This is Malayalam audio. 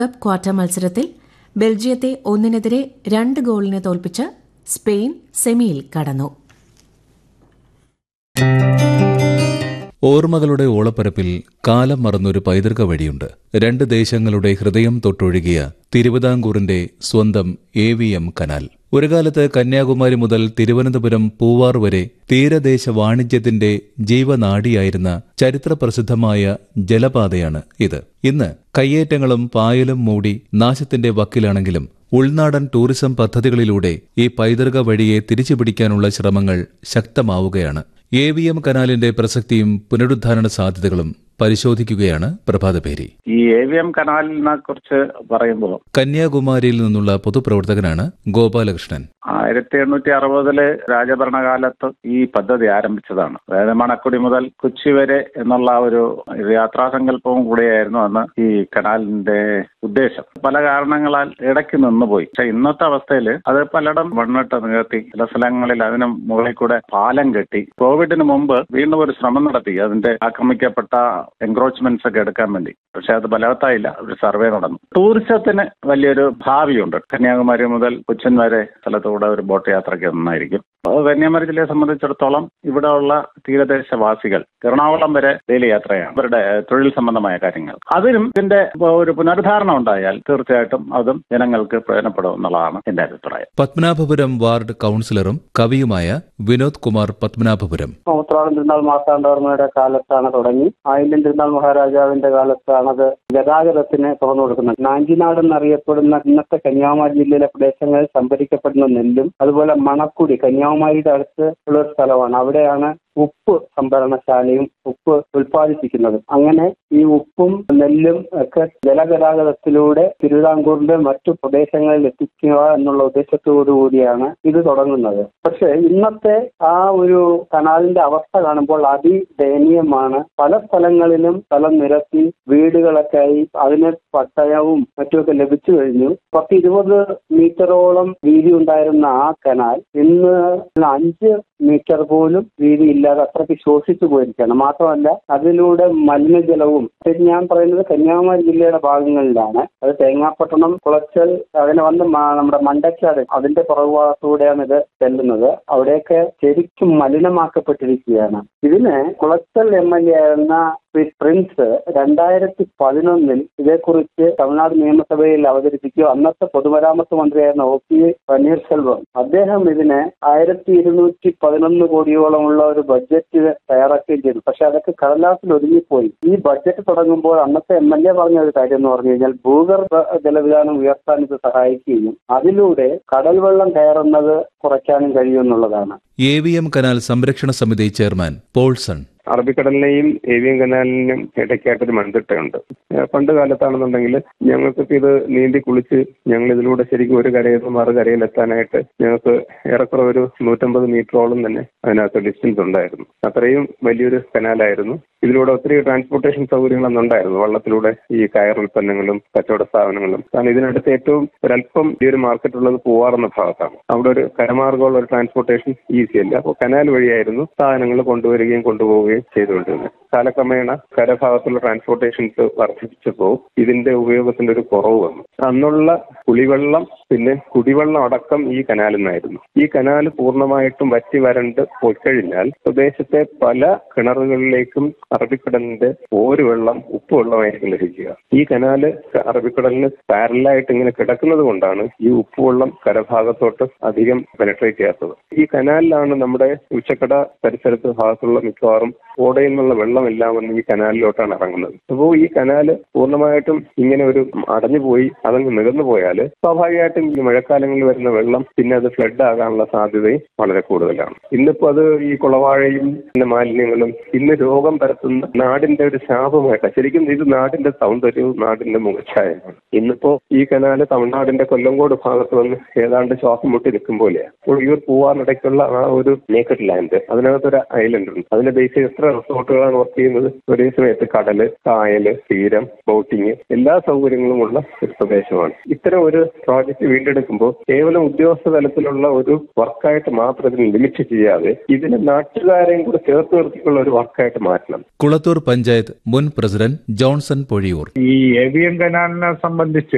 കപ്പ് ക്വാർട്ടർ മത്സരത്തിൽ ബെൽജിയത്തെ ഒന്നിനെതിരെ രണ്ട് ഗോളിന് തോൽപ്പിച്ച് സ്പെയിൻ സെമിയിൽ കടന്നു ഓർമ്മകളുടെ ഓളപ്പരപ്പിൽ കാലം മറന്നൊരു പൈതൃക വഴിയുണ്ട് രണ്ട് ദേശങ്ങളുടെ ഹൃദയം തൊട്ടൊഴുകിയ തിരുവിതാംകൂറിന്റെ സ്വന്തം എ വി എം കനാൽ ഒരു കാലത്ത് കന്യാകുമാരി മുതൽ തിരുവനന്തപുരം പൂവാർ വരെ തീരദേശ വാണിജ്യത്തിന്റെ ജീവനാഡിയായിരുന്ന ചരിത്രപ്രസിദ്ധമായ ജലപാതയാണ് ഇത് ഇന്ന് കയ്യേറ്റങ്ങളും പായലും മൂടി നാശത്തിന്റെ വക്കിലാണെങ്കിലും ഉൾനാടൻ ടൂറിസം പദ്ധതികളിലൂടെ ഈ പൈതൃക വഴിയെ തിരിച്ചുപിടിക്കാനുള്ള ശ്രമങ്ങൾ ശക്തമാവുകയാണ് എ വി എം കനാലിന്റെ പ്രസക്തിയും പുനരുദ്ധാരണ സാധ്യതകളും പരിശോധിക്കുകയാണ് പ്രഭാതപേരി ഈ എ വി എം കനാലിനെ കുറിച്ച് പറയുമ്പോൾ കന്യാകുമാരിയിൽ നിന്നുള്ള പൊതുപ്രവർത്തകനാണ് ഗോപാലകൃഷ്ണൻ ആയിരത്തി എണ്ണൂറ്റി അറുപതില് രാജഭരണകാലത്ത് ഈ പദ്ധതി ആരംഭിച്ചതാണ് അതായത് മണക്കുടി മുതൽ കൊച്ചി വരെ എന്നുള്ള ഒരു യാത്രാസങ്കല്പവും കൂടിയായിരുന്നു അന്ന് ഈ കനാലിന്റെ ഉദ്ദേശം പല കാരണങ്ങളാൽ ഇടയ്ക്ക് നിന്നുപോയി പക്ഷെ ഇന്നത്തെ അവസ്ഥയിൽ അത് പലയിടം മണ്ണിട്ട് നികത്തി ചില സ്ഥലങ്ങളിൽ അതിന് മുകളിൽ കൂടെ പാലം കെട്ടി കോവിഡിന് മുമ്പ് വീണ്ടും ഒരു ശ്രമം നടത്തി അതിന്റെ ആക്രമിക്കപ്പെട്ട എൻക്രോച്ച്മെന്റ്സ് ഒക്കെ എടുക്കാൻ വേണ്ടി പക്ഷെ അത് ഫലവത്തായില്ല ഒരു സർവേ നടന്നു ടൂറിസത്തിന് വലിയൊരു ഭാവിയുണ്ട് കന്യാകുമാരി മുതൽ കൊച്ചിൻ വരെ സ്ഥലത്തൂടെ ഒരു ബോട്ട് യാത്രയ്ക്ക് നന്നായിരിക്കും അത് കന്യാകുമാരി ജില്ലയെ സംബന്ധിച്ചിടത്തോളം ഇവിടെ ഉള്ള തീരദേശവാസികൾ എറണാകുളം വരെ ഡെയിലി യാത്രയാണ് അവരുടെ തൊഴിൽ സംബന്ധമായ കാര്യങ്ങൾ അതിനും ഇതിന്റെ ഒരു പുനരുദ്ധാരണം ഉണ്ടായാൽ തീർച്ചയായിട്ടും അതും ജനങ്ങൾക്ക് പ്രയോജനപ്പെടും എന്നുള്ളതാണ് എന്റെ അഭിപ്രായം പത്മനാഭപുരം വാർഡ് കൌൺസിലറും കവിയുമായ വിനോദ് കുമാർ പത്മനാഭപുരം ഉത്രാടം തിരുനാൾ മാർത്താണ്ഡവർമ്മയുടെ കാലത്താണ് തുടങ്ങി ആയില്യം തിരുനാൾ മഹാരാജാവിന്റെ കാലത്താണത് ഗതാഗതത്തിന് തുറന്നു കൊടുക്കുന്നത് നാഞ്ചിനാട് എന്നറിയപ്പെടുന്ന ഇന്നത്തെ കന്യാകുമാരി ജില്ലയിലെ പ്രദേശങ്ങളിൽ സംഭരിക്കപ്പെടുന്ന നെല്ലും അതുപോലെ മണക്കുടി കന്യാകുമാരിയുടെ അടുത്ത് ഉള്ള ഒരു സ്ഥലമാണ് അവിടെയാണ് ഉപ്പ് സംഭരണശാലയും ഉപ്പ് ഉൽപ്പാദിപ്പിക്കുന്നത് അങ്ങനെ ഈ ഉപ്പും നെല്ലും ഒക്കെ ജലഗതാഗതത്തിലൂടെ തിരുവിതാംകൂറിന്റെ മറ്റു പ്രദേശങ്ങളിൽ എത്തിക്കുക എന്നുള്ള ഉദ്ദേശത്തോടു കൂടിയാണ് ഇത് തുടങ്ങുന്നത് പക്ഷെ ഇന്നത്തെ ആ ഒരു കനാലിന്റെ അവസ്ഥ കാണുമ്പോൾ അതിദയനീയമാണ് പല സ്ഥലങ്ങളിലും സ്ഥലം നിരത്തി വീടുകളൊക്കെ ആയി അതിന് പട്ടയവും മറ്റുമൊക്കെ ലഭിച്ചു കഴിഞ്ഞു പത്ത് ഇരുപത് മീറ്ററോളം വീതി ഉണ്ടായിരുന്ന ആ കനാൽ ഇന്ന് അഞ്ച് മീറ്റർ പോലും വീതി ഇല്ലാതെ അത്രയ്ക്ക് ശോഷിച്ചു പോയിരിക്കുകയാണ് മാത്രമല്ല അതിലൂടെ മലിനജലവും ഇത് ഞാൻ പറയുന്നത് കന്യാകുമാരി ജില്ലയുടെ ഭാഗങ്ങളിലാണ് അത് തേങ്ങാപ്പട്ടണം കുളച്ചൽ അങ്ങനെ വന്ന് മ- നമ്മുടെ മണ്ടക്കാട് അതിന്റെ പുറകുഭാഗത്തൂടെയാണ് ഇത് ചെല്ലുന്നത് അവിടെയൊക്കെ ശരിക്കും മലിനമാക്കപ്പെട്ടിരിക്കുകയാണ് ഇതിന് കുളച്ചൽ എം എൽ എ ആയിരുന്ന ശ്രീ പ്രിൻസ് രണ്ടായിരത്തി പതിനൊന്നിൽ ഇതേക്കുറിച്ച് തമിഴ്നാട് നിയമസഭയിൽ അവതരിപ്പിക്കുകയോ അന്നത്തെ പൊതുമരാമത്ത് മന്ത്രിയായിരുന്ന ഒ പി പന്നീർസെൽവം അദ്ദേഹം ഇതിന് ആയിരത്തി ഇരുന്നൂറ്റി പതിനൊന്ന് കോടിയോളമുള്ള ഒരു ബഡ്ജറ്റ് തയ്യാറാക്കുകയും ചെയ്തു പക്ഷെ അതൊക്കെ കടലാസിൽ ഒതുങ്ങിപ്പോയി ഈ ബഡ്ജറ്റ് തുടങ്ങുമ്പോൾ അന്നത്തെ എം എൽ എ പറഞ്ഞ ഒരു കാര്യം എന്ന് പറഞ്ഞു കഴിഞ്ഞാൽ ഭൂഗർഭ ജലവിധാനം ഉയർത്താൻ ഇത് സഹായിക്കുകയും അതിലൂടെ കടൽ വെള്ളം കയറുന്നത് കുറയ്ക്കാനും കഴിയുമെന്നുള്ളതാണ് എ വി എം കനാൽ സംരക്ഷണ സമിതി ചെയർമാൻ പോൾസൺ അറബിക്കടലിനെയും ഏവിയൻ കനാലിനും ഇടയ്ക്കായിട്ടൊരു മൺതിട്ടയുണ്ട് ഏഹ് പണ്ട് കാലത്താണെന്നുണ്ടെങ്കിൽ ഞങ്ങൾക്കൊക്കെ ഇത് നീന്തി കുളിച്ച് ഞങ്ങൾ ഇതിലൂടെ ശരിക്കും ഒരു കരയിൽ നിന്ന് മറുകരയിൽ എത്താനായിട്ട് ഞങ്ങൾക്ക് ഏറെക്കുറെ ഒരു നൂറ്റമ്പത് മീറ്ററോളം തന്നെ അതിനകത്ത് ഡിസ്റ്റൻസ് ഉണ്ടായിരുന്നു അത്രയും വലിയൊരു കനാലായിരുന്നു ഇതിലൂടെ ഒത്തിരി ട്രാൻസ്പോർട്ടേഷൻ സൗകര്യങ്ങളൊന്നും ഉണ്ടായിരുന്നു വള്ളത്തിലൂടെ ഈ കയർ ഉൽപ്പന്നങ്ങളും കച്ചവട സ്ഥാപനങ്ങളും കാരണം ഇതിനടുത്ത് ഏറ്റവും ഒരല്പം ഈ ഒരു മാർക്കറ്റ് ഉള്ളത് പൂവാറുന്ന ഭാഗത്താണ് അവിടെ ഒരു കരമാർഗമുള്ള ഒരു ട്രാൻസ്പോർട്ടേഷൻ ഈസി അല്ല അപ്പോൾ കനാൽ വഴിയായിരുന്നു സാധനങ്ങൾ കൊണ്ടുവരികയും കൊണ്ടുപോവുകയും ചെയ്തുകൊണ്ടിരുന്നത് കാലക്രമേണ കരഭാഗത്തുള്ള ട്രാൻസ്പോർട്ടേഷൻസ് വർദ്ധിപ്പിച്ചപ്പോൾ ഇതിന്റെ ഉപയോഗത്തിന്റെ ഒരു കുറവ് വന്നു അന്നുള്ള കുളിവെള്ളം പിന്നെ കുടിവെള്ളം അടക്കം ഈ കനാലിൽ നിന്നായിരുന്നു ഈ കനാൽ പൂർണ്ണമായിട്ടും വറ്റി വരണ്ട് പോയിക്കഴിഞ്ഞാൽ പ്രദേശത്തെ പല കിണറുകളിലേക്കും അറബിക്കടലിന്റെ ഓര് വെള്ളം ഉപ്പ് വെള്ളമായിരിക്കും ലഭിക്കുക ഈ കനാല് അറബിക്കടലിന് പാരലായിട്ട് ഇങ്ങനെ കിടക്കുന്നത് കൊണ്ടാണ് ഈ ഉപ്പുവെള്ളം കരഭാഗത്തോട്ട് അധികം പെനട്രേറ്റ് ചെയ്യാത്തത് ഈ കനാലിലാണ് നമ്മുടെ ഉച്ചക്കട പരിസരത്ത് ഭാഗത്തുള്ള മിക്കവാറും ഓടയിൽ നിന്നുള്ള വെള്ളമെല്ലാം വന്ന് ഈ കനാലിലോട്ടാണ് ഇറങ്ങുന്നത് അപ്പോൾ ഈ കനാല് പൂർണ്ണമായിട്ടും ഇങ്ങനെ ഒരു അടഞ്ഞുപോയി അതങ്ങ് നികന്നു പോയാൽ സ്വാഭാവികമായിട്ടും ഈ മഴക്കാലങ്ങളിൽ വരുന്ന വെള്ളം പിന്നെ അത് ഫ്ലഡ് ആകാനുള്ള സാധ്യതയും വളരെ കൂടുതലാണ് ഇന്നിപ്പോ അത് ഈ കുളവാഴയും പിന്നെ മാലിന്യങ്ങളും ഇന്ന് രോഗം പരത്തുന്ന നാടിന്റെ ഒരു ശാപമായിട്ടാണ് ശരിക്കും ഇത് നാടിന്റെ സൗന്ദര്യവും നാടിന്റെ മുഖച്ഛായമാണ് ഇന്നിപ്പോ ഈ കനാല് തമിഴ്നാടിന്റെ കൊല്ലങ്കോട് ഭാഗത്ത് വന്ന് ഏതാണ്ട് ശ്വാസം മുട്ടി നിൽക്കും പോലെയാണ് ഒഴിയൂർ പൂവാറിനിടയ്ക്കുള്ള ആ ഒരു നേക്കഡ് ലാൻഡ് അതിനകത്തൊരു ഐലൻഡ് ഉണ്ട് അതിന്റെ ബേസ് ചെയ്ത് എത്ര റിസോർട്ടുകളാണ് വർക്ക് ചെയ്യുന്നത് ഒരേ സമയത്ത് കടല് കായല് തീരം ബോട്ടിങ് എല്ലാ സൗകര്യങ്ങളും ഉള്ള ഒരു പ്രദേശമാണ് ഇത്തരം ഒരു പ്രോജക്റ്റ് വീണ്ടെടുക്കുമ്പോൾ കേവലം ഉദ്യോഗസ്ഥ തലത്തിലുള്ള ഒരു വർക്കായിട്ട് മാത്രം ഇതിന് ലിമിറ്റ് ചെയ്യാതെ ഇതിനെ നാട്ടുകാരെയും കൂടെ ചേർത്ത് നിർത്തിയുള്ള ഒരു വർക്കായിട്ട് മാറ്റണം കുളത്തൂർ പഞ്ചായത്ത് മുൻ പ്രസിഡന്റ് ജോൺസൺ പൊഴിയൂർ ഈ ഏവിയൻ കനാലിനെ സംബന്ധിച്ച്